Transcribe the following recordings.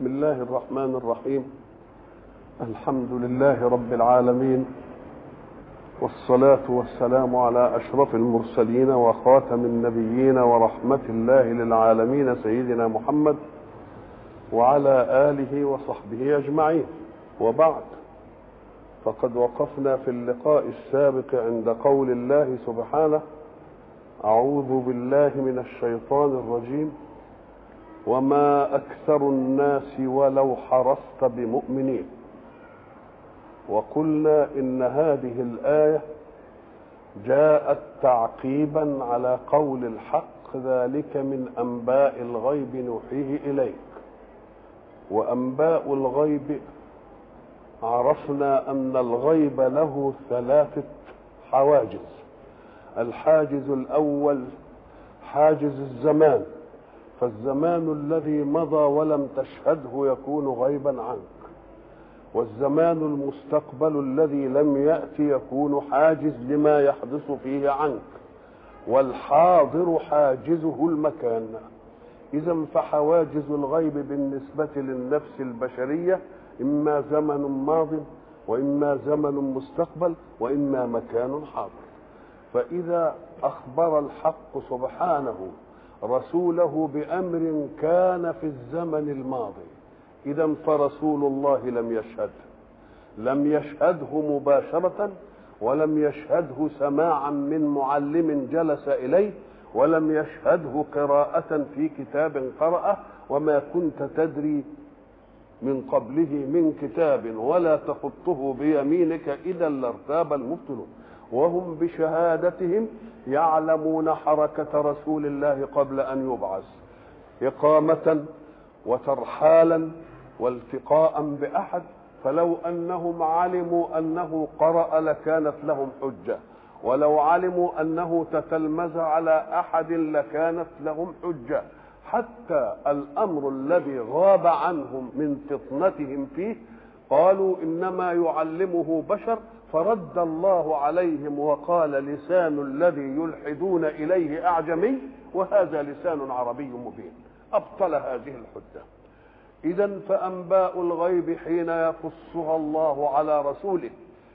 بسم الله الرحمن الرحيم الحمد لله رب العالمين والصلاة والسلام على أشرف المرسلين وخاتم النبيين ورحمة الله للعالمين سيدنا محمد وعلى آله وصحبه أجمعين وبعد فقد وقفنا في اللقاء السابق عند قول الله سبحانه أعوذ بالله من الشيطان الرجيم وما أكثر الناس ولو حرصت بمؤمنين وقلنا إن هذه الآية جاءت تعقيبا على قول الحق ذلك من أنباء الغيب نوحيه إليك وأنباء الغيب عرفنا أن الغيب له ثلاثة حواجز الحاجز الأول حاجز الزمان فالزمان الذي مضى ولم تشهده يكون غيبا عنك والزمان المستقبل الذي لم يأتي يكون حاجز لما يحدث فيه عنك والحاضر حاجزه المكان إذا فحواجز الغيب بالنسبة للنفس البشرية إما زمن ماض وإما زمن مستقبل وإما مكان حاضر فإذا أخبر الحق سبحانه رسوله بأمر كان في الزمن الماضي إذا فرسول الله لم يشهد لم يشهده مباشرة ولم يشهده سماعا من معلم جلس إليه ولم يشهده قراءة في كتاب قرأه وما كنت تدري من قبله من كتاب ولا تخطه بيمينك إذا لارتاب المبطلون وهم بشهادتهم يعلمون حركة رسول الله قبل أن يبعث إقامة وترحالا والتقاء بأحد فلو أنهم علموا أنه قرأ لكانت لهم حجة ولو علموا أنه تتلمذ على أحد لكانت لهم حجة حتى الأمر الذي غاب عنهم من فطنتهم فيه قالوا إنما يعلمه بشر فرد الله عليهم وقال لسان الذي يلحدون إليه أعجمي وهذا لسان عربي مبين أبطل هذه الحجة إذا فأنباء الغيب حين يقصها الله على رسوله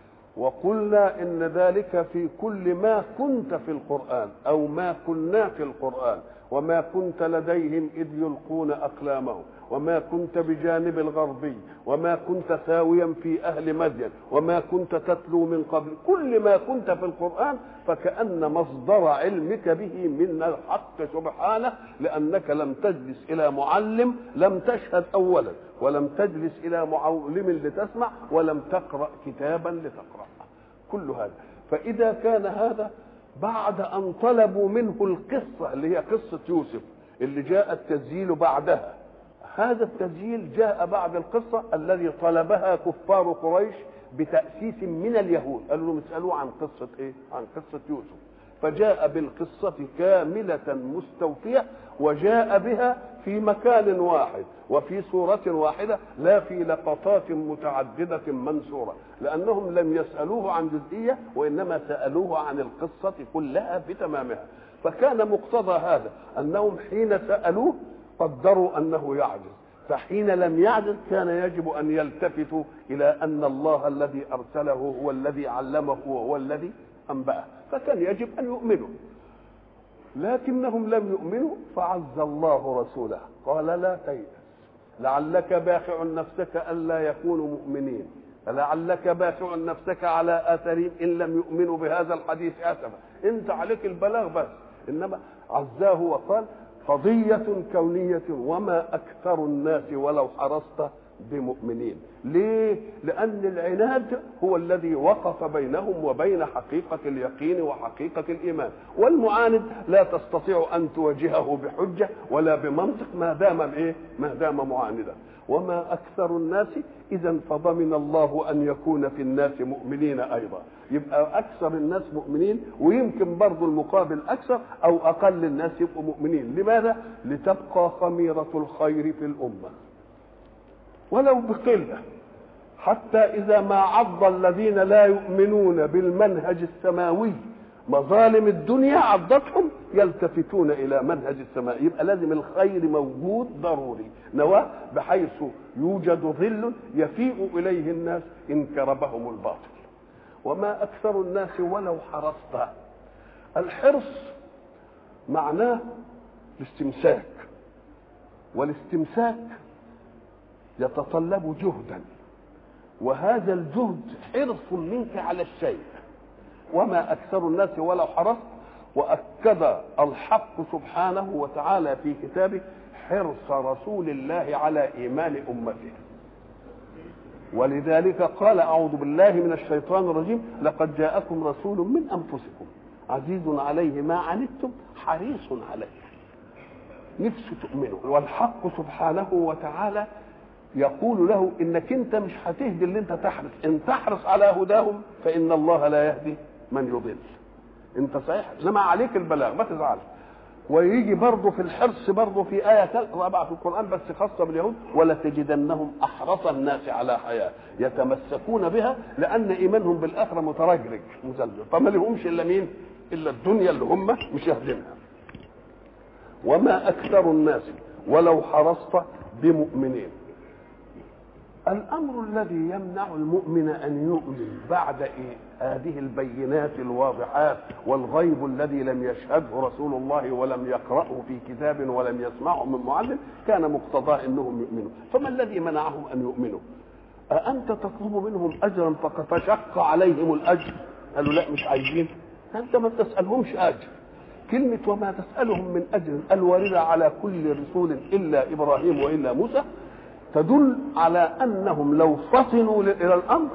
وقلنا إن ذلك في كل ما كنت في القرآن أو ما كنا في القرآن وما كنت لديهم إذ يلقون أقلامهم وما كنت بجانب الغربي وما كنت ساويا في أهل مدين وما كنت تتلو من قبل كل ما كنت في القرآن فكأن مصدر علمك به من الحق سبحانه لأنك لم تجلس إلى معلم لم تشهد أولا ولم تجلس إلى معلم لتسمع ولم تقرأ كتابا لتقرأ كل هذا فإذا كان هذا بعد أن طلبوا منه القصة اللي هي قصة يوسف اللي جاء التسجيل بعدها هذا التسجيل جاء بعد القصة الذي طلبها كفار قريش بتأسيس من اليهود قالوا لهم اسألوه عن قصة ايه عن قصة يوسف فجاء بالقصة كاملة مستوفية وجاء بها في مكان واحد وفي صورة واحدة لا في لقطات متعددة منثورة لأنهم لم يسألوه عن جزئية وإنما سألوه عن القصة كلها بتمامها فكان مقتضى هذا أنهم حين سألوه قدروا أنه يعجز فحين لم يعجز كان يجب أن يلتفتوا إلى أن الله الذي أرسله هو الذي علمه وهو الذي أنبأه فكان يجب أن يؤمنوا لكنهم لم يؤمنوا فعز الله رسوله قال لا تيأس لعلك باخع نفسك ألا يكونوا مؤمنين فلعلك باخع نفسك على آثارهم إن لم يؤمنوا بهذا الحديث أسفا أنت عليك البلاغ بس إنما عزاه وقال قضية كونية وما أكثر الناس ولو حرصت بمؤمنين ليه لأن العناد هو الذي وقف بينهم وبين حقيقة اليقين وحقيقة الإيمان والمعاند لا تستطيع أن تواجهه بحجة ولا بمنطق ما دام إيه ما دام معاندا وما أكثر الناس إذا فضمن الله أن يكون في الناس مؤمنين أيضا يبقى أكثر الناس مؤمنين ويمكن برضو المقابل أكثر أو أقل الناس يبقوا مؤمنين لماذا؟ لتبقى خميرة الخير في الأمة ولو بقلة حتى إذا ما عض الذين لا يؤمنون بالمنهج السماوي مظالم الدنيا عضتهم يلتفتون الى منهج السماء يبقى لازم الخير موجود ضروري نواه بحيث يوجد ظل يفيء اليه الناس ان كربهم الباطل وما اكثر الناس ولو حرصت الحرص معناه الاستمساك والاستمساك يتطلب جهدا وهذا الجهد حرص منك على الشيء وما اكثر الناس ولو حرصت واكد الحق سبحانه وتعالى في كتابه حرص رسول الله على ايمان امته ولذلك قال اعوذ بالله من الشيطان الرجيم لقد جاءكم رسول من انفسكم عزيز عليه ما عنتم حريص عليه نفسه تؤمنه والحق سبحانه وتعالى يقول له انك انت مش هتهدي اللي انت تحرص ان تحرص على هداهم فان الله لا يهدي من يضل انت صحيح انما عليك البلاغ ما تزعلش ويجي برضه في الحرص برضه في آية رابعة في القرآن بس خاصة باليهود ولتجدنهم أحرص الناس على حياة يتمسكون بها لأن إيمانهم بالآخرة مترجرج مزلزل فما لهمش إلا مين؟ إلا الدنيا اللي هم مشاهدينها وما أكثر الناس ولو حرصت بمؤمنين الامر الذي يمنع المؤمن ان يؤمن بعد إيه؟ هذه البينات الواضحات والغيب الذي لم يشهده رسول الله ولم يقراه في كتاب ولم يسمعه من معلم كان مقتضاه انهم يؤمنوا فما الذي منعهم ان يؤمنوا أأنت تطلب منهم أجرا فشق عليهم الأجر قالوا لا مش عايزين أنت ما تسألهمش أجر كلمة وما تسألهم من أجر الواردة على كل رسول إلا إبراهيم وإلا موسى تدل على انهم لو فطنوا الى الامر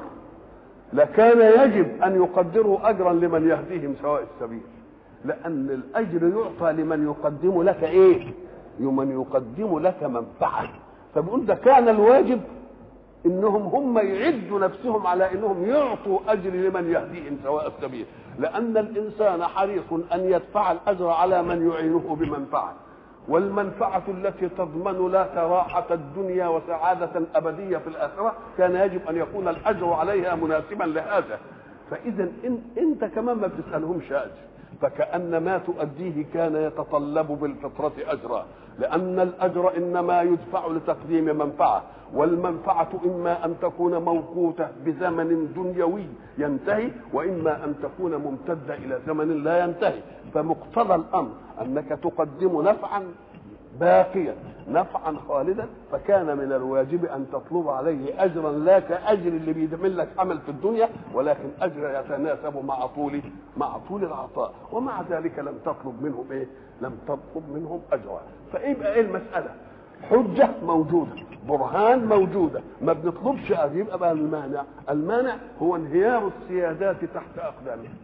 لكان يجب ان يقدروا اجرا لمن يهديهم سواء السبيل لان الاجر يعطى لمن يقدم لك ايه لمن يقدم لك منفعه فبيقول ده كان الواجب انهم هم يعدوا نفسهم على انهم يعطوا اجر لمن يهديهم سواء السبيل لان الانسان حريص ان يدفع الاجر على من يعينه بمنفعه والمنفعة التي تضمن لك راحة الدنيا وسعادة أبدية في الآخرة كان يجب أن يكون الأجر عليها مناسبا لهذا فإذا إن أنت كمان ما بتسألهمش أجر فكأن ما تؤديه كان يتطلب بالفطرة أجرا لأن الأجر إنما يدفع لتقديم منفعة والمنفعة إما أن تكون موقوتة بزمن دنيوي ينتهي وإما أن تكون ممتدة إلى زمن لا ينتهي فمقتضى الأمر أنك تقدم نفعا باقيا نفعا خالدا فكان من الواجب ان تطلب عليه اجرا لا كاجر اللي بيعمل لك عمل في الدنيا ولكن اجر يتناسب مع طول مع طول العطاء ومع ذلك لم تطلب منهم ايه؟ لم تطلب منهم اجرا فيبقى ايه المساله؟ حجة موجودة برهان موجودة ما بنطلبش أجر يبقى بقى المانع المانع هو انهيار السيادات تحت أقدامهم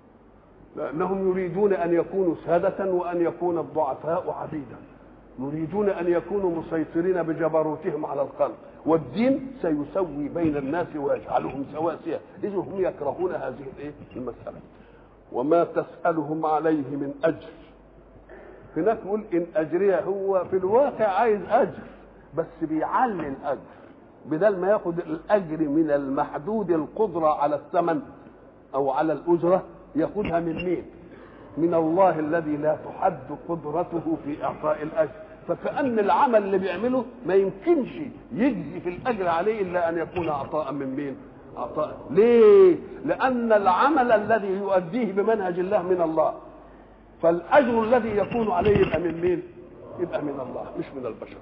لأنهم يريدون أن يكونوا سادة وأن يكون الضعفاء عبيدا يريدون ان يكونوا مسيطرين بجبروتهم على الخلق والدين سيسوي بين الناس ويجعلهم سواسيه اذ هم يكرهون هذه الايه المساله وما تسالهم عليه من اجر هناك يقول ان اجري هو في الواقع عايز اجر بس بيعلي الاجر بدل ما ياخد الاجر من المحدود القدره على الثمن او على الاجره ياخدها من مين من الله الذي لا تحد قدرته في اعطاء الاجر فكأن العمل اللي بيعمله ما يمكنش يجزي في الاجر عليه الا ان يكون عطاء من مين؟ عطاء ليه؟ لأن العمل الذي يؤديه بمنهج الله من الله فالأجر الذي يكون عليه يبقى من مين؟ يبقى من الله مش من البشر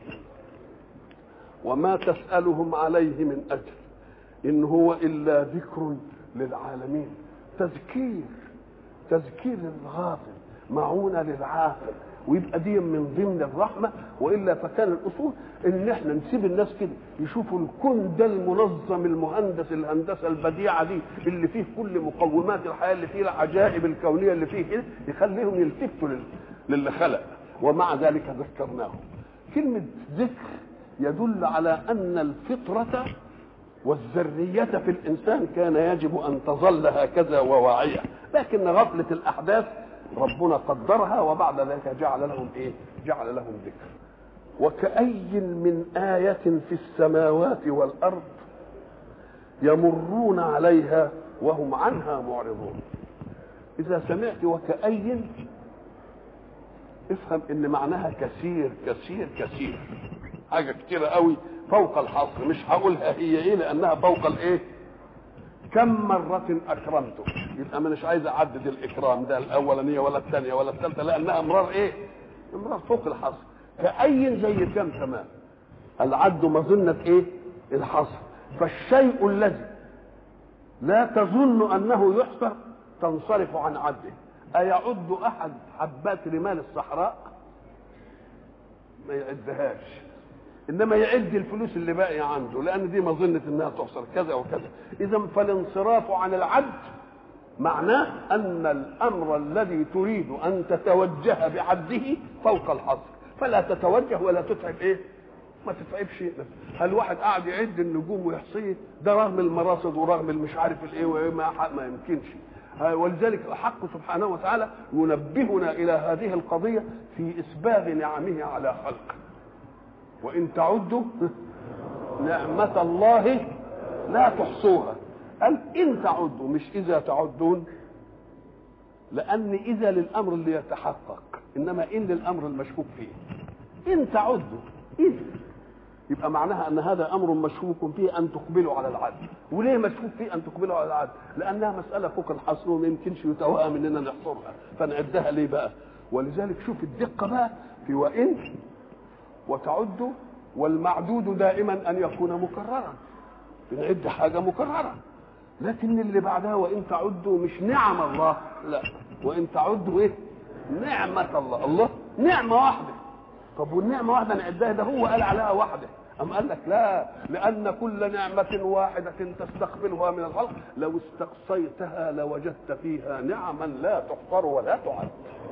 وما تسألهم عليه من أجر إن هو إلا ذكر للعالمين تذكير تذكير للغافل معونة للعاقل ويبقى دي من ضمن الرحمه والا فكان الاصول ان احنا نسيب الناس كده يشوفوا الكون ده المنظم المهندس الهندسه البديعه دي اللي فيه كل مقومات الحياه اللي فيه العجائب الكونيه اللي فيه كده يخليهم يلتفتوا للي خلق ومع ذلك ذكرناهم كلمه ذكر يدل على ان الفطره والذرية في الإنسان كان يجب أن تظل هكذا وواعية لكن غفلة الأحداث ربنا قدرها وبعد ذلك جعل لهم إيه جعل لهم ذكر وكأي من آية في السماوات والأرض يمرون عليها وهم عنها معرضون إذا سمعت وكأي افهم إن معناها كثير كثير كثير حاجة كتيرة قوي فوق الحصر مش هقولها هي إيه لأنها فوق الإيه؟ كم مرة أكرمته يبقى أنا مش عايز أعدد الإكرام ده الأولانية ولا الثانية ولا الثالثة لأنها أمرار إيه؟ أمرار فوق الحصر كأي زي كم كمان العد مظنة إيه؟ الحصر فالشيء الذي لا تظن أنه يحصر تنصرف عن عده أيعد أحد حبات رمال الصحراء ما يعدهاش انما يعد الفلوس اللي باقيه عنده لان دي مظنه انها تحصر كذا وكذا اذا فالانصراف عن العد معناه ان الامر الذي تريد ان تتوجه بعده فوق الحصر فلا تتوجه ولا تتعب ايه ما تتعبش هل واحد قاعد يعد النجوم ويحصيه ده رغم المراصد ورغم المش عارف الايه وما ما يمكنش ولذلك الحق سبحانه وتعالى ينبهنا الى هذه القضيه في اسباغ نعمه على خلقه وان تعدوا نعمة الله لا تحصوها قال ان تعدوا مش اذا تعدون لان اذا للامر اللي يتحقق انما ان للامر المشكوك فيه ان تعدوا اذا يبقى معناها ان هذا امر مشكوك فيه ان تقبلوا على العدل وليه مشكوك فيه ان تقبلوا على العدل لانها مساله فوق الحصر وما يمكنش يتوهم اننا نحصرها فنعدها ليه بقى ولذلك شوف الدقه بقى في وان وتعد والمعدود دائما ان يكون مكررا بنعد حاجه مكرره لكن اللي بعدها وان تعدوا مش نعم الله لا وان تعدوا ايه نعمه الله الله نعمه واحده طب والنعمه واحده نعدها ده هو قال عليها واحده أم قال لك لا لأن كل نعمة واحدة تستقبلها من الخلق لو استقصيتها لوجدت فيها نعما لا تحصر ولا تعد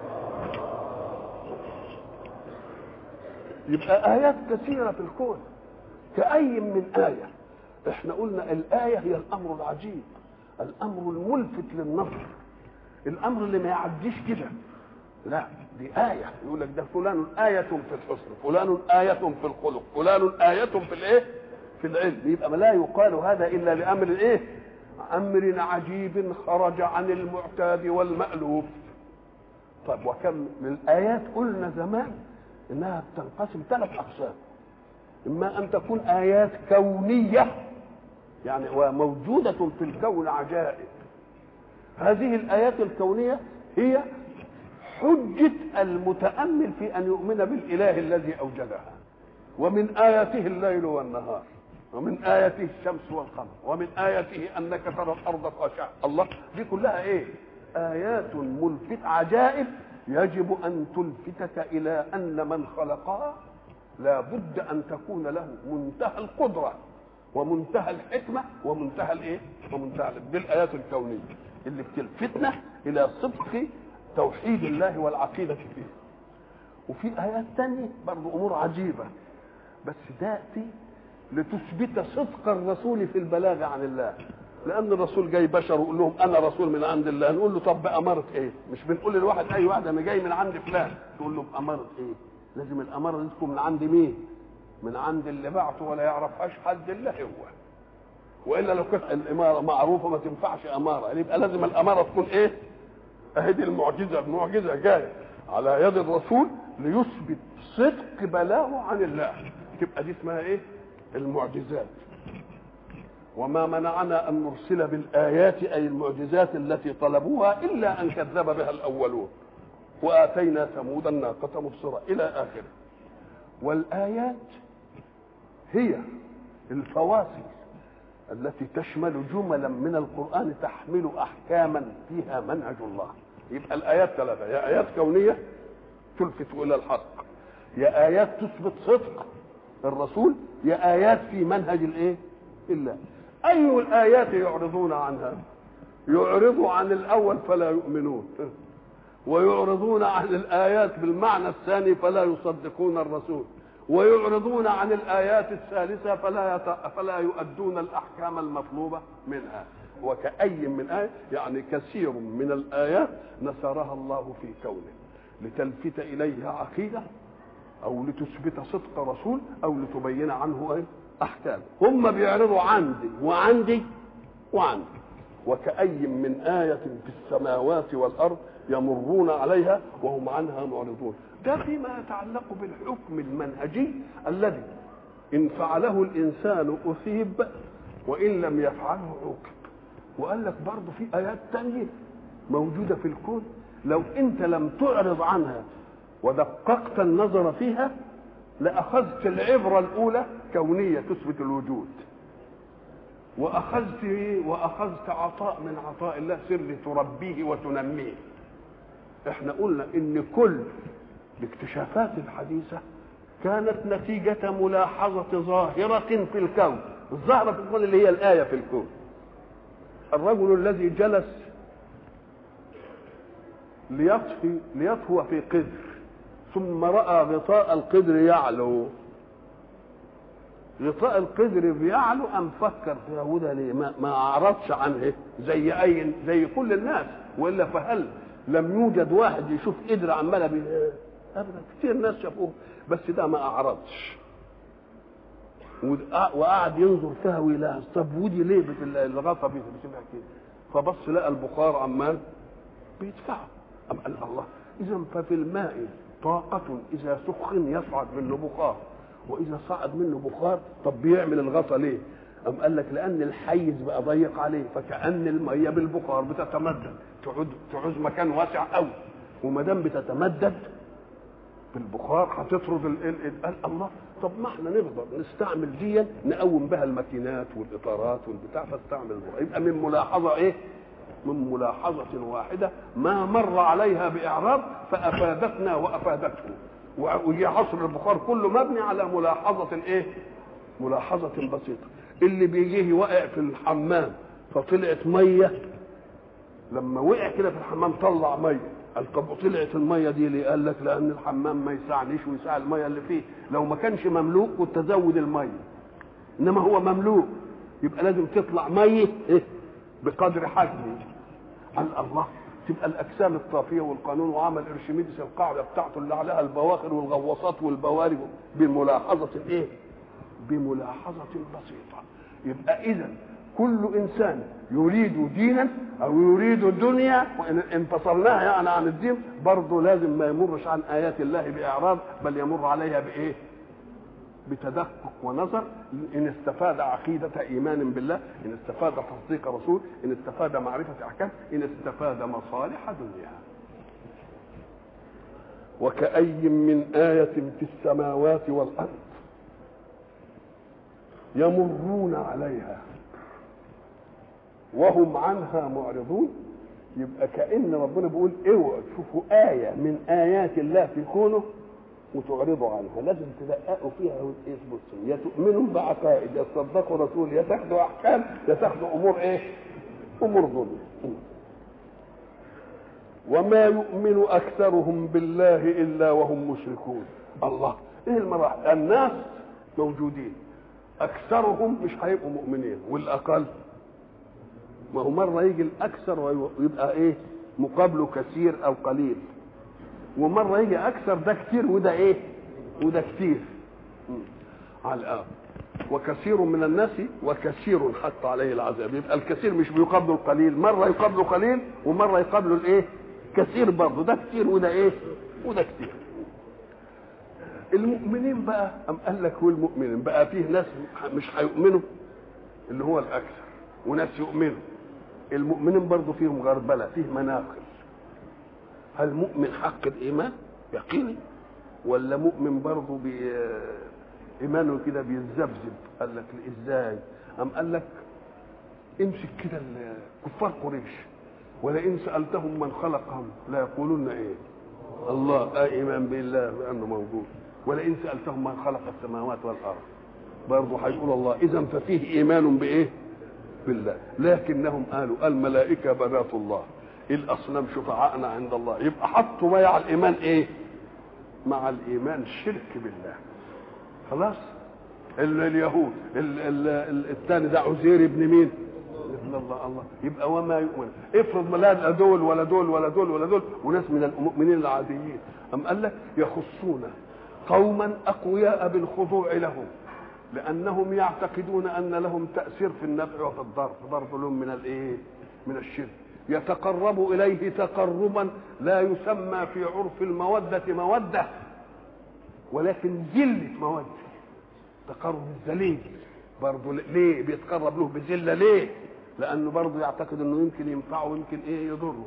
يبقى آيات كثيرة في الكون كأي من آية احنا قلنا الآية هي الأمر العجيب الأمر الملفت للنظر الأمر اللي ما يعديش كده لا دي آية يقول لك ده فلان آية في الحسن فلان آية في الخلق فلان آية في الإيه في العلم يبقى ما لا يقال هذا إلا لأمر إيه أمر عجيب خرج عن المعتاد والمألوف طيب وكم من الآيات قلنا زمان انها بتنقسم ثلاث اقسام اما ان تكون ايات كونيه يعني وموجوده في الكون عجائب هذه الايات الكونيه هي حجه المتامل في ان يؤمن بالاله الذي اوجدها ومن اياته الليل والنهار ومن آياته الشمس والقمر ومن آياته أنك ترى الأرض خاشعة الله دي كلها إيه آيات ملفت عجائب يجب ان تلفتك الى ان من خلقها لا بد ان تكون له منتهى القدره ومنتهى الحكمه ومنتهى الايه ومنتهى دي الايات الكونيه اللي بتلفتنا الى صدق توحيد الله والعقيده فيه وفي ايات تانية برضه امور عجيبه بس تاتي لتثبت صدق الرسول في البلاغ عن الله لان الرسول جاي بشر ويقول لهم انا رسول من عند الله نقول له طب باماره ايه مش بنقول للواحد اي واحد انا جاي من عند فلان تقول له باماره ايه لازم الاماره دي تكون من عند مين من عند اللي بعته ولا يعرفهاش حد الا هو والا لو كانت الاماره معروفه ما تنفعش اماره يبقى لازم الاماره تكون ايه اهي دي المعجزه المعجزه جايه على يد الرسول ليثبت صدق بلاغه عن الله تبقى دي اسمها ايه المعجزات وما منعنا ان نرسل بالايات اي المعجزات التي طلبوها الا ان كذب بها الاولون واتينا ثمود الناقه مبصره الى اخره والايات هي الفواصل التي تشمل جملا من القران تحمل احكاما فيها منهج الله يبقى الايات ثلاثه يا ايات كونيه تلفت الى الحق يا ايات تثبت صدق الرسول يا ايات في منهج الايه الله أي الآيات يعرضون عنها يعرضوا عن الأول فلا يؤمنون ويعرضون عن الآيات بالمعنى الثاني فلا يصدقون الرسول ويعرضون عن الآيات الثالثة فلا يت... فلا يؤدون الأحكام المطلوبة منها وكأي من آية يعني كثير من الآيات نثرها الله في كونه لتلفت إليها عقيدة أو لتثبت صدق رسول أو لتبين عنه إيه؟ احكام هم بيعرضوا عندي وعندي وعندي وكأي من آية في السماوات والأرض يمرون عليها وهم عنها معرضون ده فيما يتعلق بالحكم المنهجي الذي إن فعله الإنسان أثيب وإن لم يفعله عوقب وقال لك برضه في آيات تانية موجودة في الكون لو أنت لم تعرض عنها ودققت النظر فيها لأخذت العبرة الأولى كونية تثبت الوجود واخذت واخذت عطاء من عطاء الله سر تربيه وتنميه احنا قلنا ان كل الاكتشافات الحديثه كانت نتيجة ملاحظة ظاهرة في الكون الظاهرة في الكون اللي هي الآية في الكون الرجل الذي جلس ليطفي ليطفو في قدر ثم رأى غطاء القدر يعلو غطاء القدر بيعلو ام فكر في وده ليه ما, ما اعرضش عنه زي اي زي كل الناس والا فهل لم يوجد واحد يشوف قدر عماله بي ابدا كتير ناس شافوه بس ده ما اعرضش وقعد ينظر فيها ويلاحظ طب ودي ليه الغطا بتبقى كده فبص لقى البخار عمال بيدفعه أم قال الله اذا ففي الماء طاقة إذا سخن يصعد منه بخار واذا صعد منه بخار طب بيعمل الغطا ليه أم قال لك لأن الحيز بقى ضيق عليه فكأن المية بالبخار بتتمدد تعود تعوز مكان واسع قوي وما دام بتتمدد بالبخار هتطرد ال ال قال الله طب ما احنا نقدر نستعمل دي نقوم بها الماكينات والاطارات والبتاع فاستعمل البخار يبقى من ملاحظه ايه؟ من ملاحظة واحدة ما مر عليها بإعراب فأفادتنا وأفادته وهي عصر البخار كله مبني على ملاحظة ايه؟ ملاحظة بسيطة اللي بيجيه واقع في الحمام فطلعت مية لما وقع كده في الحمام طلع مية قال طب طلعت المية دي ليه؟ قال لك لأن الحمام ما يسعنيش ويسع المية اللي فيه لو ما كانش مملوء كنت أزود المية إنما هو مملوء يبقى لازم تطلع مية إيه؟ بقدر حجمه قال الله تبقى الاجسام الطافيه والقانون وعمل ارشميدس القاعده بتاعته اللي عليها البواخر والغواصات والبوارج بملاحظه ايه؟ بملاحظه بسيطه يبقى اذا كل انسان يريد دينا او يريد دنيا وان انفصلناها يعني عن الدين برضه لازم ما يمرش عن ايات الله باعراض بل يمر عليها بايه؟ بتدقق ونظر ان استفاد عقيدة ايمان بالله ان استفاد تصديق رسول ان استفاد معرفة احكام ان استفاد مصالح دنيا وكأي من آية في السماوات والأرض يمرون عليها وهم عنها معرضون يبقى كأن ربنا بيقول اوعوا تشوفوا آية من آيات الله في كونه وتعرضوا عنها لازم تدققوا فيها وتبصوا يا تؤمنوا بعقائد يا تصدقوا رسول يا تاخدوا احكام يا تاخدوا امور ايه؟ امور ظلم وما يؤمن اكثرهم بالله الا وهم مشركون الله ايه المراحل الناس موجودين اكثرهم مش هيبقوا مؤمنين والاقل ما هو مره يجي الاكثر ويبقى ايه مقابله كثير او قليل ومره يجي اكثر ده كتير وده ايه وده كتير على الآن وكثير من الناس وكثير حتى عليه العذاب يبقى الكثير مش بيقابله القليل مره يقابله قليل ومره يقابله الايه كثير برضه ده كتير وده ايه وده كتير المؤمنين بقى ام قال لك والمؤمنين بقى فيه ناس مش هيؤمنوا اللي هو الاكثر وناس يؤمنوا المؤمنين برضه فيهم غربله فيه مناقل هل مؤمن حق الايمان يقيني ولا مؤمن برضه بي ايمانه كده بيتذبذب قال لك ازاي ام قال لك امسك كده كفار قريش ولئن سالتهم من خلقهم لا يقولون ايه الله آه ايمان بالله بانه موجود ولئن سالتهم من خلق السماوات والارض برضه هيقول الله اذا ففيه ايمان بايه بالله لكنهم قالوا الملائكه بنات الله الاصنام شفعاءنا عند الله يبقى حطوا مع الايمان ايه مع الايمان شرك بالله خلاص اليهود الثاني ده عزير ابن مين ابن الله الله يبقى وما يؤمن افرض ما لا دول ولا دول ولا دول ولا دول وناس من المؤمنين العاديين ام قال لك يخصون قوما اقوياء بالخضوع لهم لانهم يعتقدون ان لهم تاثير في النفع وفي الضر برضه لهم من الايه من الشرك يتقرب اليه تقربا لا يسمى في عرف الموده موده ولكن ذله موده تقرب الذليل برضه ليه بيتقرب له بذله ليه لانه برضه يعتقد انه يمكن ينفعه ويمكن ايه يضره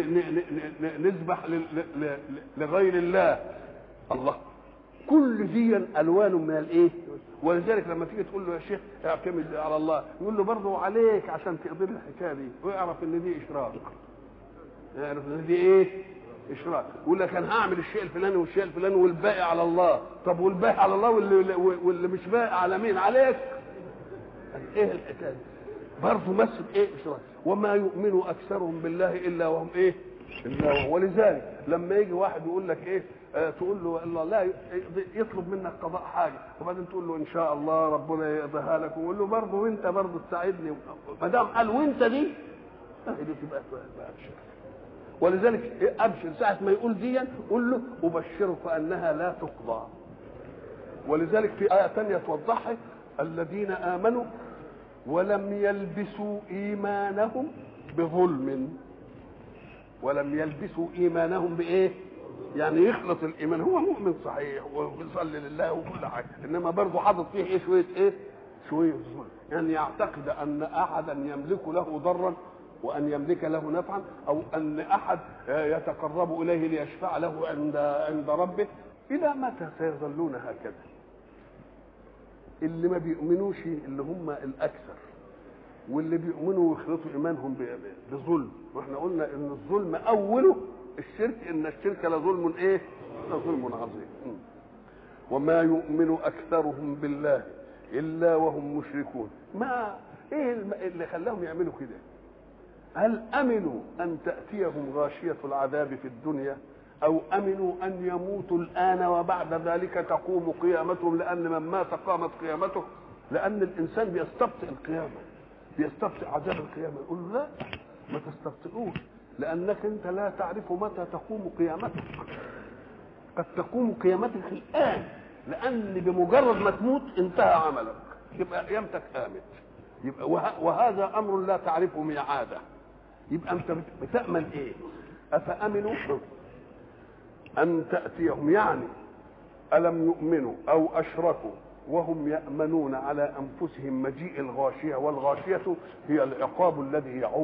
نذبح لغير الله الله كل دي الوان من الايه ولذلك لما تيجي تقول له يا شيخ اعتمد على الله يقول له برضه عليك عشان تقضي الحكايه دي ويعرف ان دي اشراك يعرف ان دي ايه اشراك يقول لك انا هعمل الشيء الفلاني والشيء الفلاني والباقي على الله طب والباقي على الله واللي, واللي مش باقي على مين عليك ايه الحكايه دي برضه مثل ايه اشراك وما يؤمن اكثرهم بالله الا وهم ايه الا وهم ولذلك لما يجي واحد يقول لك ايه آه تقول له الله لا يطلب منك قضاء حاجه وبعدين تقول له ان شاء الله ربنا يقضيها لك ويقول له برضه وانت برضه تساعدني ما دام قال وانت دي دي تبقى ابشر ولذلك ابشر ساعه ما يقول دي قول له ابشرك انها لا تقضى ولذلك في ايه ثانيه توضحها الذين امنوا ولم يلبسوا ايمانهم بظلم ولم يلبسوا ايمانهم بايه يعني يخلط الايمان هو مؤمن صحيح ويصلي لله وكل حاجه انما برضه حاطط فيه ايه شويه ايه شويه ظلم يعني يعتقد ان احدا يملك له ضرا وان يملك له نفعا او ان احد يتقرب اليه ليشفع له عند عند ربه الى متى سيظلون هكذا اللي ما بيؤمنوش اللي هم الاكثر واللي بيؤمنوا ويخلطوا ايمانهم بظلم واحنا قلنا ان الظلم اوله الشرك ان الشرك لظلم ايه لظلم عظيم وما يؤمن اكثرهم بالله الا وهم مشركون ما ايه اللي خلاهم يعملوا كده هل امنوا ان تاتيهم غاشيه العذاب في الدنيا او امنوا ان يموتوا الان وبعد ذلك تقوم قيامتهم لان من مات قامت قيامته لان الانسان بيستبطئ القيامه بيستبطئ عذاب القيامه يقول له لا ما تستبطئوش لانك انت لا تعرف متى تقوم قيامتك قد تقوم قيامتك الان لان بمجرد ما تموت انتهى عملك يبقى قيامتك قامت يبقى وهذا امر لا تعرفه ميعاده يبقى انت بتامل ايه افامنوا ان تاتيهم يعني الم يؤمنوا او اشركوا وهم يامنون على انفسهم مجيء الغاشيه والغاشيه هي العقاب الذي يعم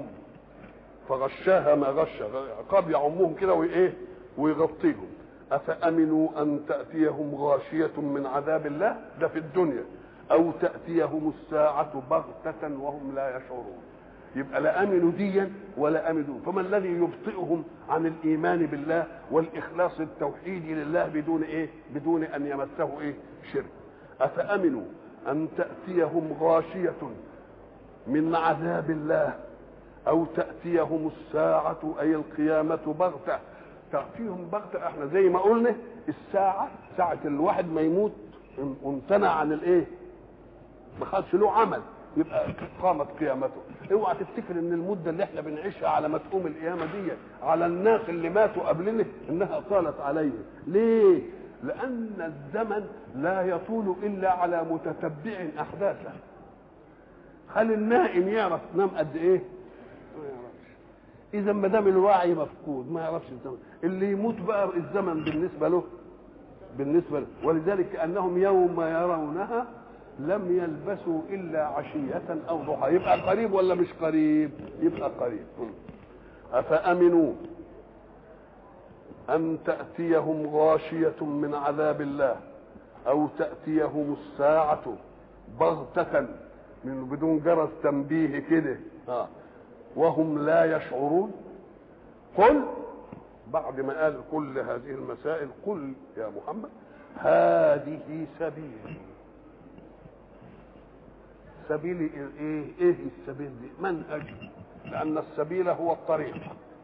فغشاها ما غش عقاب يعمهم كده وايه ويغطيهم افامنوا ان تاتيهم غاشيه من عذاب الله ده في الدنيا او تاتيهم الساعه بغته وهم لا يشعرون يبقى لا امنوا ديا ولا امنوا فما الذي يبطئهم عن الايمان بالله والاخلاص التوحيدي لله بدون ايه بدون ان يمسه ايه شرك افامنوا ان تاتيهم غاشيه من عذاب الله او تاتيهم الساعه اي القيامه بغته تاتيهم بغته احنا زي ما قلنا الساعه ساعه الواحد ما يموت وامتنع عن الايه ما خدش له عمل يبقى قامت قيامته اوعى تفتكر ان المده اللي احنا بنعيشها على ما تقوم القيامه دي على الناس اللي ماتوا قبلنا انها طالت عليهم ليه لان الزمن لا يطول الا على متتبع احداثه هل النائم يعرف نام قد ايه ما يعرفش اذا ما دام الوعي مفقود ما يعرفش الزمن اللي يموت بقى الزمن بالنسبه له بالنسبه له ولذلك كانهم يوم يرونها لم يلبسوا الا عشيه او ضحى يبقى قريب ولا مش قريب يبقى قريب افامنوا ان تاتيهم غاشيه من عذاب الله او تاتيهم الساعه بغته من بدون جرس تنبيه كده آه. وهم لا يشعرون قل بعد ما قال كل هذه المسائل قل يا محمد هذه سبيلي سبيل ايه ايه السبيل دي منهج لان السبيل هو الطريق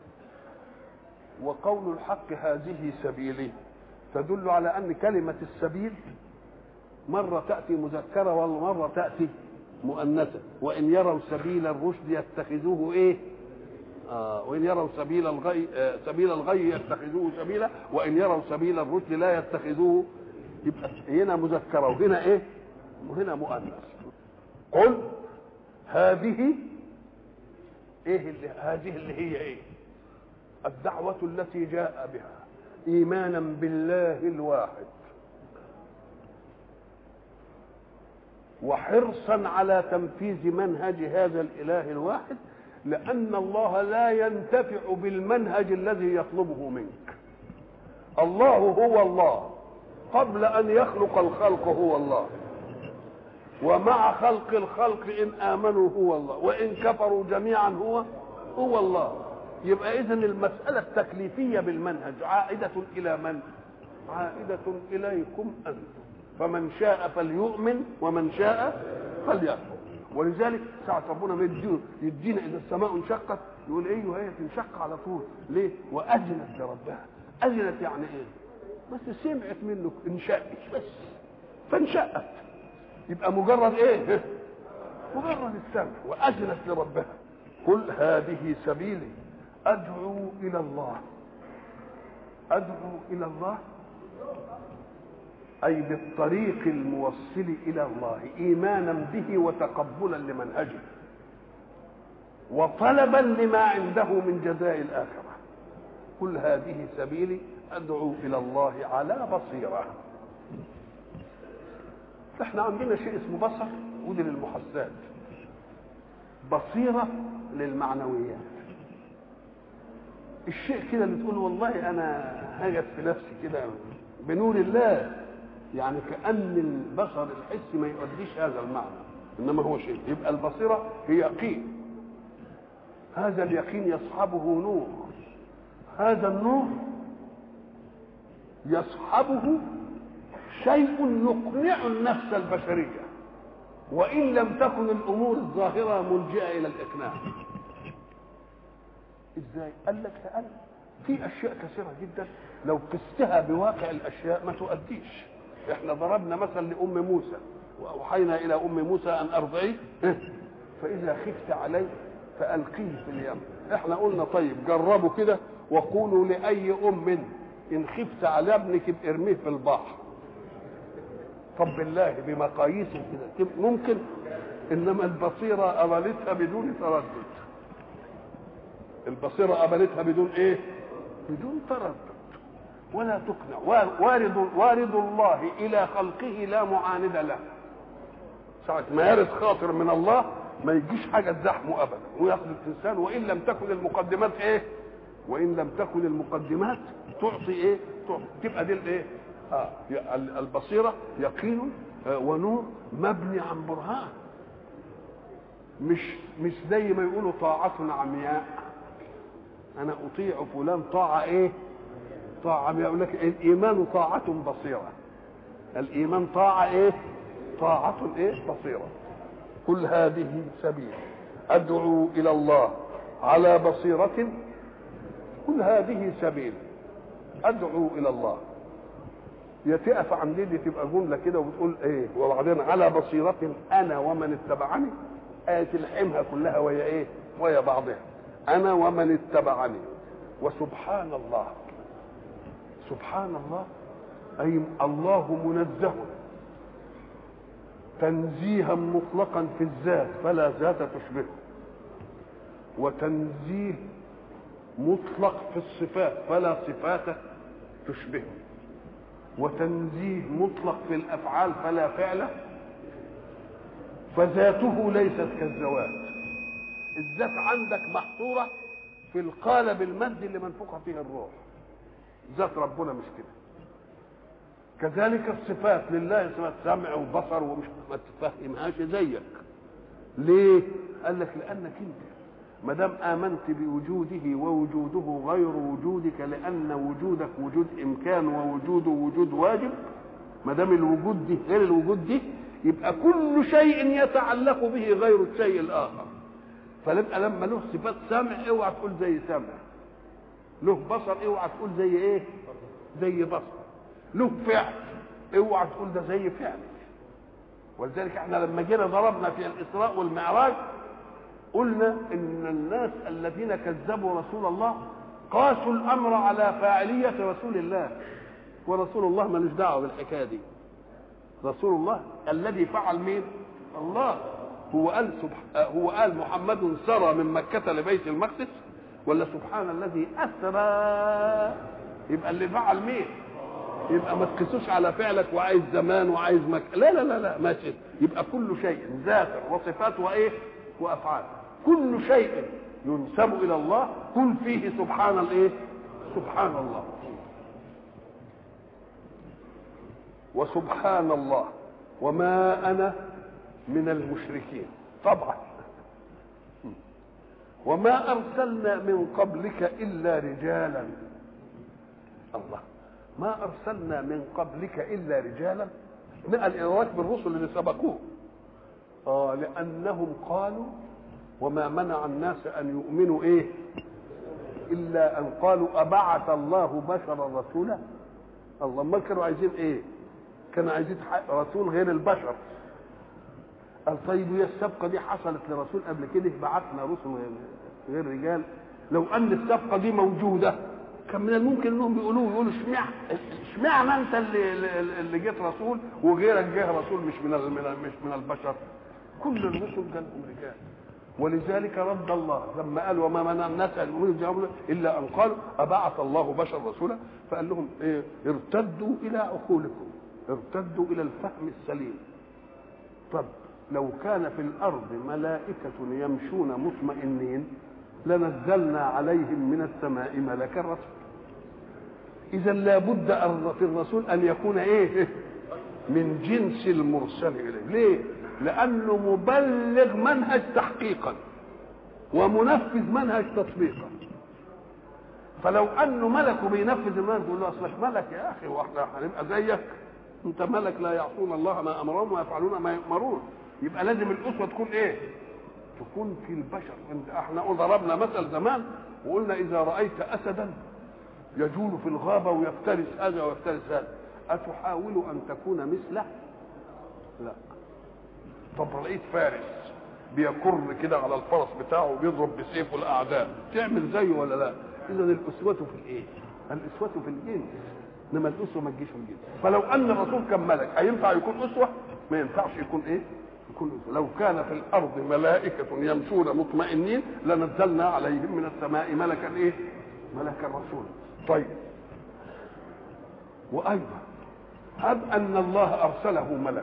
وقول الحق هذه سبيلي تدل على ان كلمه السبيل مره تاتي مذكره ومره تاتي مؤنثه وان يروا سبيل الرشد يتخذوه ايه آه وان يروا سبيل الغي آه سبيل الغي يتخذوه سبيلا وان يروا سبيل الرشد لا يتخذوه يبقى هنا مذكره وهنا ايه وهنا مؤنث قل هذه ايه اللي هذه اللي هي ايه الدعوة التي جاء بها ايمانا بالله الواحد وحرصا على تنفيذ منهج هذا الاله الواحد لان الله لا ينتفع بالمنهج الذي يطلبه منك الله هو الله قبل ان يخلق الخلق هو الله ومع خلق الخلق ان امنوا هو الله وان كفروا جميعا هو هو الله يبقى اذا المساله التكليفيه بالمنهج عائده الى من عائده اليكم انتم فمن شاء فليؤمن ومن شاء فليكفر ولذلك ساعة ربنا ما يدينا يدينا إذا السماء انشقت يقول إيه وهي تنشق على طول ليه؟ وأذنت لربها أذنت يعني إيه؟ بس سمعت منه انشقت بس فانشقت يبقى مجرد إيه؟ مجرد السمع وأذنت لربها قل هذه سبيلي أدعو إلى الله أدعو إلى الله أي بالطريق الموصل إلى الله إيمانا به وتقبلا لمنهجه وطلبا لما عنده من جزاء الآخرة كل هذه سبيلي أدعو إلى الله على بصيرة احنا عندنا شيء اسمه بصر ودي للمحسات بصيرة للمعنويات الشيء كده اللي تقول والله انا هجد في نفسي كده بنور الله يعني كأن البصر الحسي ما يؤديش هذا المعنى إنما هو شيء يبقى البصيرة هي يقين هذا اليقين يصحبه نور هذا النور يصحبه شيء يقنع النفس البشرية وإن لم تكن الأمور الظاهرة ملجئة إلى الإقناع إزاي؟ قال لك لأن في أشياء كثيرة جدا لو قستها بواقع الأشياء ما تؤديش احنا ضربنا مثل لام موسى واوحينا الى ام موسى ان ارضعيه فاذا خفت عليه فالقيه في اليم احنا قلنا طيب جربوا كده وقولوا لاي ام ان خفت على ابنك ارميه في البحر طب بالله بمقاييس كده ممكن انما البصيره قبلتها بدون تردد البصيره قبلتها بدون ايه بدون تردد ولا تقنع وارد وارد الله الى خلقه لا معاند له ساعة ما يرد خاطر من الله ما يجيش حاجة تزحمه أبدا وياخذ الإنسان وإن لم تكن المقدمات إيه؟ وإن لم تكن المقدمات تعطي إيه؟ تعطي تبقى دي الإيه؟ آه البصيرة يقين ونور مبني عن برهان مش مش زي ما يقولوا طاعة عمياء أنا أطيع فلان طاعة إيه؟ طاعة يقول لك الإيمان طاعة بصيرة الإيمان طاعة إيه؟ طاعة إيه؟ بصيرة كل هذه سبيل أدعو إلى الله على بصيرة كل هذه سبيل أدعو إلى الله يا تقف عند دي تبقى جملة كده وبتقول إيه وبعدين على بصيرة أنا ومن اتبعني آية تلحمها كلها وهي إيه؟ وهي بعضها أنا ومن اتبعني وسبحان الله سبحان الله أي الله منزه تنزيها مطلقا في الذات فلا ذات تشبهه وتنزيه مطلق في الصفات فلا صفات تشبهه وتنزيه مطلق في الافعال فلا فعل فذاته ليست كالذوات الذات عندك محصوره في القالب المادي اللي منفوخه فيه الروح ذات ربنا مش كده كذلك الصفات لله صفات سمع وبصر ومش ما تفهمهاش زيك ليه قال لك لانك انت ما دام امنت بوجوده ووجوده غير وجودك لان وجودك وجود امكان ووجوده وجود واجب ما دام الوجود دي غير الوجود دي يبقى كل شيء يتعلق به غير الشيء الاخر فلبقى لما له صفات سمع اوعى تقول زي سمع له بصر اوعى تقول زي ايه زي بصر له فعل اوعى تقول ده زي فعل ولذلك احنا لما جينا ضربنا في الاسراء والمعراج قلنا ان الناس الذين كذبوا رسول الله قاسوا الامر على فاعليه رسول الله ورسول الله ملوش دعوه بالحكايه دي رسول الله الذي فعل مين الله هو قال سبح... هو قال محمد سرى من مكة لبيت المقدس ولا سبحان الذي أسرى يبقى اللي فعل مين يبقى ما تقيسوش على فعلك وعايز زمان وعايز مك... لا لا لا لا ماشي يبقى كل شيء ذات وصفات وايه وافعال كل شيء ينسب الى الله كن فيه سبحان الايه سبحان الله وسبحان الله وما انا من المشركين طبعا وما ارسلنا من قبلك الا رجالا الله ما ارسلنا من قبلك الا رجالا نقل الى ركب الرسل اللي سبقوه اه لانهم قالوا وما منع الناس ان يؤمنوا ايه الا ان قالوا ابعث الله بشرا رسولا الله ما كانوا عايزين ايه كانوا عايزين رسول غير البشر قال طيب هي السبقه دي حصلت لرسول قبل كده بعثنا رسل غير رجال لو ان السبقه دي موجوده كان من الممكن انهم بيقولوا يقولوا اشمعنى اشمعنى انت اللي اللي جيت رسول وغيرك جه رسول مش من مش من البشر كل الرسل جالهم رجال ولذلك رد الله لما قال وما منع الناس ان يؤمنوا الا ان قالوا ابعث الله بشر رسولا فقال لهم ايه ارتدوا الى عقولكم ارتدوا الى الفهم السليم طب لو كان في الارض ملائكه يمشون مطمئنين لنزلنا عليهم من السماء ملكا رسولا اذا لابد في الرسول ان يكون ايه من جنس المرسل اليه ليه لانه مبلغ منهج تحقيقا ومنفذ منهج تطبيقا فلو انه ملك وبينفذ المنهج يقول له اصلك ملك يا اخي واحنا هنبقى زيك انت ملك لا يعصون الله ما امرهم ويفعلون ما يؤمرون يبقى لازم الاسوه تكون ايه تكون في البشر انت احنا ضربنا مثل زمان وقلنا اذا رايت اسدا يجول في الغابه ويفترس هذا ويفترس هذا اتحاول ان تكون مثله لا طب رأيت فارس بيكر كده على الفرس بتاعه وبيضرب بسيفه الاعداء تعمل زيه ولا لا اذا الاسوه في الايه الاسوه في الجنس انما الاسوه ما تجيش في الجنس فلو ان الرسول كان ملك هينفع يكون اسوه ما ينفعش يكون ايه يكون اسوه لو كان في الارض ملائكه يمشون مطمئنين لنزلنا عليهم من السماء ملكا ايه ملكا رسولا طيب وايضا هب ان الله ارسله ملك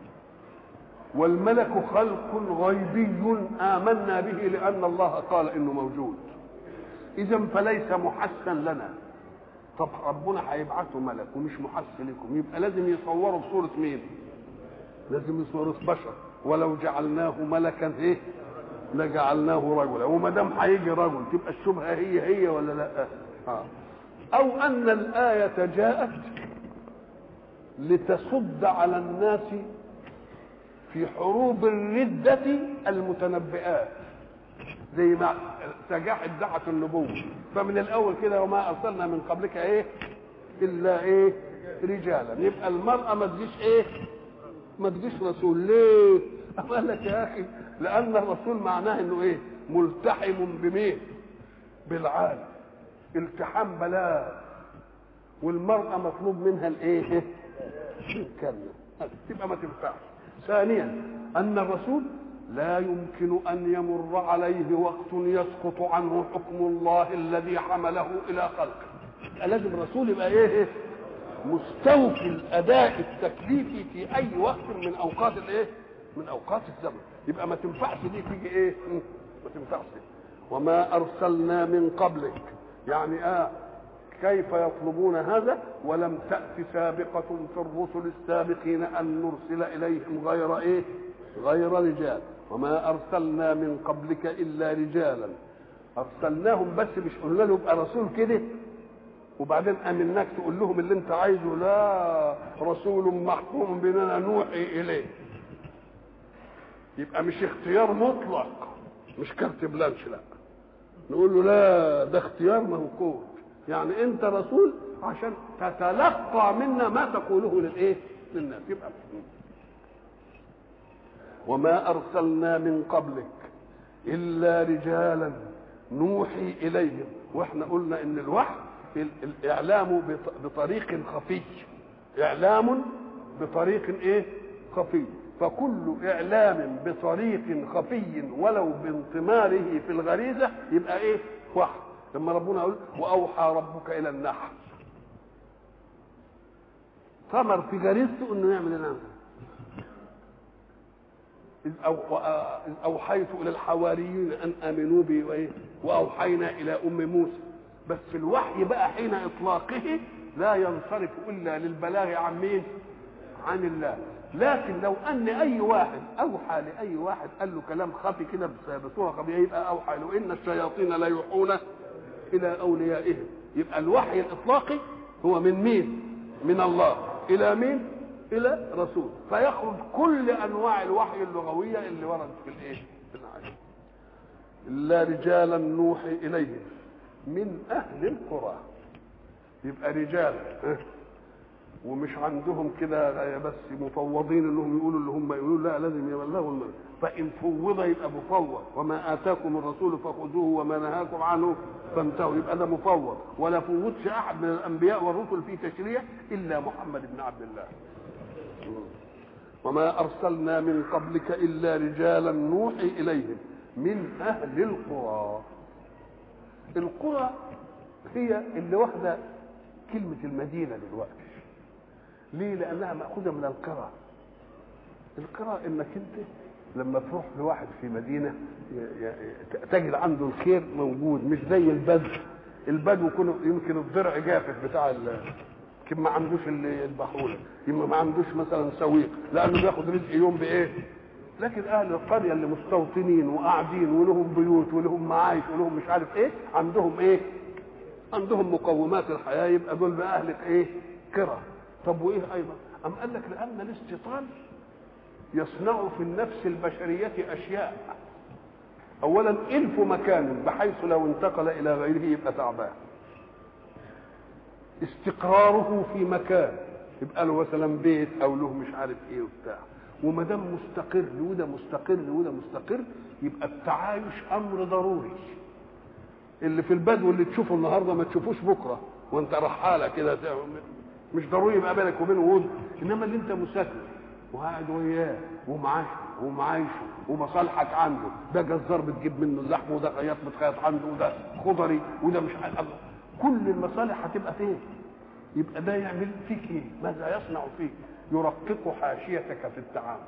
والملك خلق غيبي آمنا به لأن الله قال إنه موجود إذا فليس محسن لنا طب ربنا هيبعثه ملك ومش محسن لكم يبقى لازم يصوروا بصورة مين؟ لازم يصوروا بشر ولو جعلناه ملكا ايه؟ لجعلناه رجلا وما دام هيجي رجل تبقى الشبهه هي هي ولا لا؟ آه. أو أن الآية جاءت لتصد على الناس في حروب الردة المتنبئات زي ما سجاح ادعت النبوة فمن الأول كده وما أرسلنا من قبلك إيه إلا إيه رجالا يبقى المرأة ما تجيش إيه ما تجيش رسول ليه قال لك يا أخي لأن الرسول معناه إنه إيه ملتحم بمين بالعالم التحام بلاغ والمرأة مطلوب منها الإيه تتكلم تبقى ما تنفعش ثانيا ان الرسول لا يمكن ان يمر عليه وقت يسقط عنه حكم الله الذي حمله الى خلقه لازم الرسول يبقى ايه مستوفي الاداء التكليفي في اي وقت من اوقات الايه من اوقات الزمن يبقى ما تنفعش دي تيجي ايه ما تنفعش وما ارسلنا من قبلك يعني اه كيف يطلبون هذا ولم تأت سابقة في الرسل السابقين أن نرسل إليهم غير إيه غير رجال وما أرسلنا من قبلك إلا رجالا أرسلناهم بس مش قلنا له ابقى رسول كده وبعدين أمناك تقول لهم اللي أنت عايزه لا رسول محكوم بنا نوحي إليه يبقى مش اختيار مطلق مش كارت بلانش لا نقول له لا ده اختيار موقوت يعني انت رسول عشان تتلقى منا ما تقوله للايه للناس يبقى وما ارسلنا من قبلك الا رجالا نوحي اليهم واحنا قلنا ان الوحي الاعلام بطريق خفي اعلام بطريق ايه خفي فكل اعلام بطريق خفي ولو بانطماره في الغريزه يبقى ايه وحي لما ربنا يقول واوحى ربك الى النحل ثمر في غريزته انه يعمل الامر إذ أو- إذ أوحيت إلى الحواريين أن آمنوا بي وإيه؟ وأوحينا إلى أم موسى بس في الوحي بقى حين إطلاقه لا ينصرف إلا للبلاغ عن مين؟ عن الله لكن لو أن أي واحد أوحى لأي واحد قال له كلام خفي كده بس- بصورة خفية يبقى أوحى له إن الشياطين لا يوحون إلى أوليائهم يبقى الوحي الإطلاقي هو من مين؟ من الله إلى مين؟ الى رسول فيخرج كل انواع الوحي اللغويه اللي وردت في الايه في الايه الا رجالا نوحي اليهم من اهل القرى يبقى رجال اه؟ ومش عندهم كده بس مفوضين انهم يقولوا اللي هم يقولوا لا لازم يبلغوا المرء فان فوض يبقى مفوض وما اتاكم الرسول فخذوه وما نهاكم عنه فانتهوا يبقى ده مفوض ولا فوضش احد من الانبياء والرسل في تشريع الا محمد بن عبد الله وما ارسلنا من قبلك الا رجالا نوحي اليهم من اهل القرى القرى هي اللي واخده كلمه المدينه دلوقتي ليه لانها ماخوذه من القرى القرى انك انت لما تروح لواحد في مدينه ي- ي- تجد عنده الخير موجود مش زي البدو البدو يكون يمكن الضرع جافف بتاع ال- يمكن ما عندوش اللي يذبحوا له يمكن ما عندوش مثلا سويق لانه بياخد رزق يوم بايه لكن اهل القريه اللي مستوطنين وقاعدين ولهم بيوت ولهم معايش ولهم مش عارف ايه عندهم ايه عندهم مقومات الحياه يبقى دول بقى اهل ايه كرة طب وايه ايضا ام قال لك لان الاستيطان يصنع في النفس البشريه اشياء اولا الف مكان بحيث لو انتقل الى غيره يبقى تعبان استقراره في مكان يبقى له مثلا بيت او له مش عارف ايه وبتاع وما دام مستقر وده مستقر وده مستقر يبقى التعايش امر ضروري اللي في البدو اللي تشوفه النهارده ما تشوفوش بكره وانت رحاله كده مش ضروري يبقى بينك وبينه ود انما اللي انت مسافر وقاعد وياه ومعاشه ومعايشه ومصالحك عنده ده جزار بتجيب منه اللحم وده خياط بتخيط عنده وده خضري وده مش عارف كل المصالح هتبقى فين يبقى ده يعمل فيك ايه ماذا يصنع فيك يرقق حاشيتك في التعامل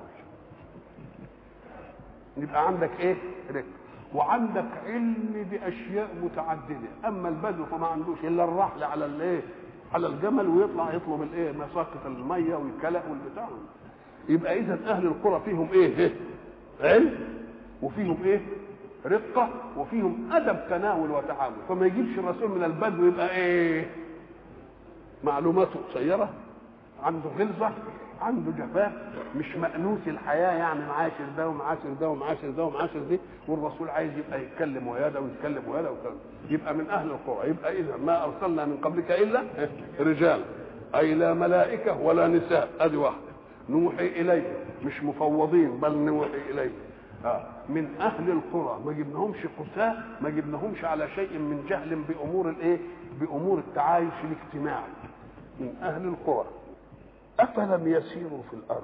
يبقى عندك ايه رق وعندك علم باشياء متعدده اما البدو فما عندوش الا الرحل على الايه على الجمل ويطلع يطلب الايه مساقط الميه والكلى والبتاع يبقى اذا اهل القرى فيهم ايه, إيه؟ علم وفيهم ايه رقة وفيهم أدب تناول وتعامل فما يجيبش الرسول من البدو يبقى إيه معلوماته قصيرة عنده غلظة عنده جفاف مش مأنوس الحياة يعني معاشر ده ومعاشر ده ومعاشر ده ومعاشر دي والرسول عايز يبقى يتكلم ويا ده ويتكلم ويا ده ويتكلم يبقى من أهل القرى يبقى إذا ما أرسلنا من قبلك إلا رجال أي لا ملائكة ولا نساء أدي واحدة نوحي إليه مش مفوضين بل نوحي إليه آه. من اهل القرى ما جبناهمش قساة ما جبناهمش على شيء من جهل بامور الايه بامور التعايش الاجتماعي من اهل القرى افلم يسيروا في الارض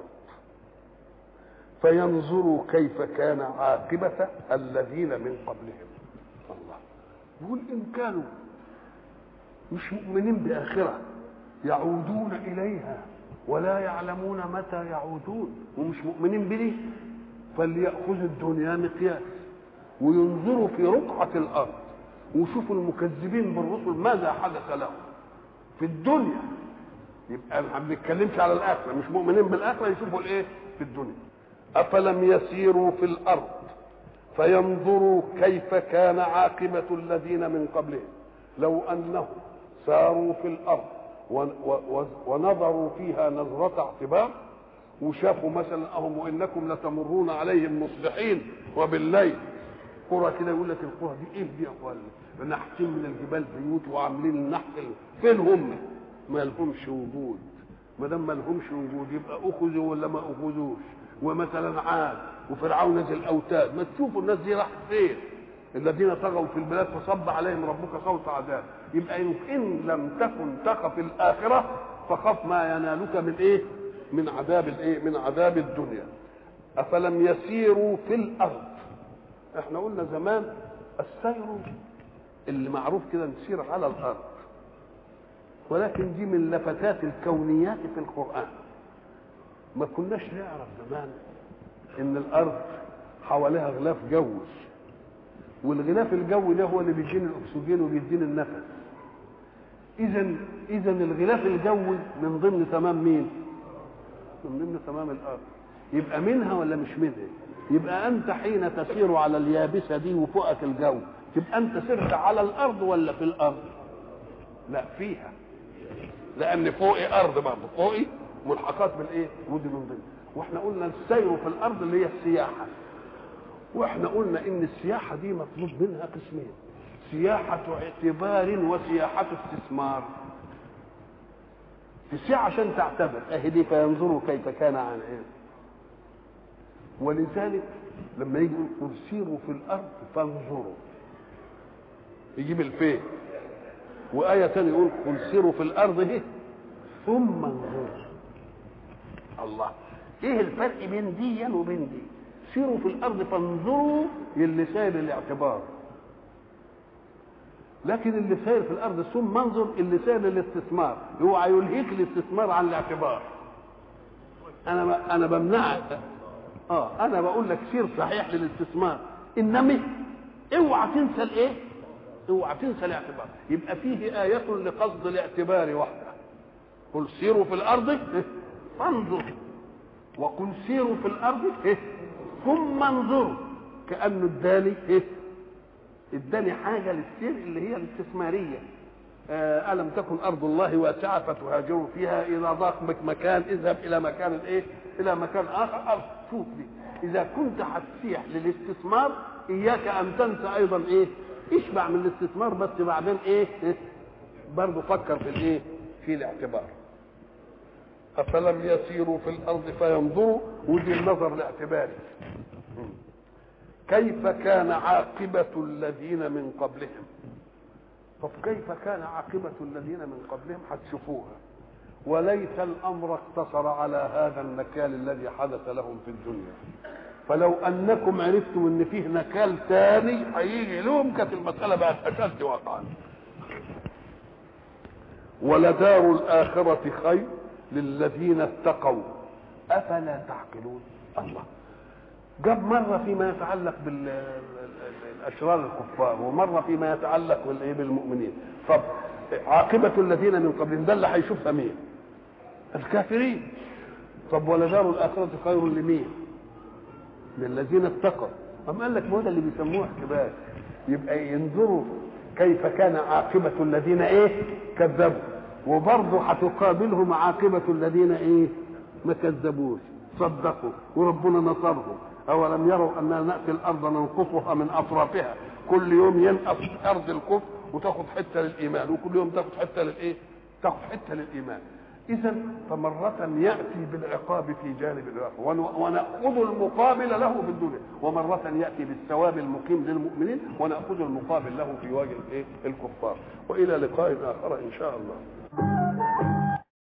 فينظروا كيف كان عاقبة الذين من قبلهم الله يقول إن كانوا مش مؤمنين بآخرة يعودون إليها ولا يعلمون متى يعودون ومش مؤمنين بدي فليأخذوا الدنيا مقياس وينظروا في رقعة الأرض ويشوفوا المكذبين بالرسل ماذا حدث لهم في الدنيا يبقى ما بنتكلمش على الآخرة مش مؤمنين بالآخرة يشوفوا الإيه في الدنيا أفلم يسيروا في الأرض فينظروا كيف كان عاقبة الذين من قبلهم لو أنهم ساروا في الأرض ونظروا فيها نظرة اعتبار وشافوا مثلا اهم وانكم لتمرون عليهم مصبحين وبالليل قرى كده يقول لك القرى دي ايه دي يا اخوان نحتين من الجبال بيوت وعاملين النحت فين هم ما لهمش وجود ما دام ما لهمش وجود يبقى اخذوا ولا ما اخذوش ومثلا عاد وفرعون نزل اوتاد ما تشوفوا الناس دي راحت فين الذين طغوا في البلاد فصب عليهم ربك صوت عذاب يبقى ان لم تكن تخف الاخره فخف ما ينالك من ايه من عذاب الايه من عذاب الدنيا افلم يسيروا في الارض احنا قلنا زمان السير اللي معروف كده نسير على الارض ولكن دي من لفتات الكونيات في القران ما كناش نعرف زمان ان الارض حواليها غلاف جوي والغلاف الجوي ده هو اللي بيديني الاكسجين وبيديني النفس اذا اذا الغلاف الجوي من ضمن تمام مين من ضمن تمام الارض يبقى منها ولا مش منها يبقى انت حين تسير على اليابسه دي وفوقك الجو تبقى انت سرت على الارض ولا في الارض لا فيها لان فوقي ارض برضه فوقي ملحقات بالايه ودي من ضمن واحنا قلنا السير في الارض اللي هي السياحه واحنا قلنا ان السياحه دي مطلوب منها قسمين سياحه اعتبار وسياحه استثمار السياحه عشان تعتبر اهي دي فينظروا كيف كان عن ايه ولذلك لما يجي يقول سيروا في الارض فانظروا يجيب الفين وآية تانية يقول قل سيروا في الأرض إيه ثم انظروا الله إيه الفرق بين دي وبين دي سيروا في الأرض فانظروا اللي ساير الاعتبار لكن اللي ساير في الأرض ثم انظر اللي ساير للاستثمار اوعى يلهيك الاستثمار عن الاعتبار أنا أنا بمنعك اه انا بقول لك سير صحيح للاستثمار انما اوعى تنسى الايه اوعى تنسى الاعتبار يبقى فيه آية لقصد الاعتبار وحده قل سيروا في الأرض فانظر وقل سيروا في الأرض ثم انظروا كأنه اداني اداني حاجة للسير اللي هي الاستثمارية آه ألم تكن أرض الله واسعة فتهاجروا فيها إذا ضاق بك مكان اذهب إلى مكان الإيه؟ إلى مكان آخر أرض شوف دي إذا كنت هتسيح للاستثمار إياك أن تنسى أيضا إيه؟ اشبع من الاستثمار بس بعدين إيه؟ إيه؟ برضه فكر في الإيه؟ في الاعتبار أفلم يسيروا في الأرض فينظروا ودي النظر الاعتباري كيف كان عاقبة الذين من قبلهم طب كيف كان عاقبة الذين من قبلهم هتشوفوها وليس الأمر اقتصر على هذا النكال الذي حدث لهم في الدنيا فلو أنكم عرفتم أن فيه نكال ثاني هيجي لهم كانت المسألة بقت أشد وقعا ولدار الآخرة خير للذين اتقوا أفلا تعقلون الله جاب مرة فيما يتعلق بالأشرار الكفار ومرة فيما يتعلق بالمؤمنين طب عاقبة الذين من قبلهم ده اللي هيشوفها مين؟ الكافرين طب ولدار الآخرة خير لمين؟ للذين اتقوا أم قال لك ما ده اللي بيسموه احتباس يبقى ينظروا كيف كان عاقبة الذين ايه؟ كذبوا وبرضه هتقابلهم عاقبة الذين ايه؟ ما كذبوش صدقوا وربنا نصرهم أولم يروا أننا نأتي الأرض ننقصها من أطرافها كل يوم ينقص أرض الكفر وتاخد حتة للإيمان وكل يوم تاخد حتة للإيه؟ تاخد حتة للإيمان إذا فمرة يأتي بالعقاب في جانب الآخر ونأخذ المقابل له في الدنيا ومرة يأتي بالثواب المقيم للمؤمنين ونأخذ المقابل له في وجه الإيه؟ الكفار وإلى لقاء آخر إن شاء الله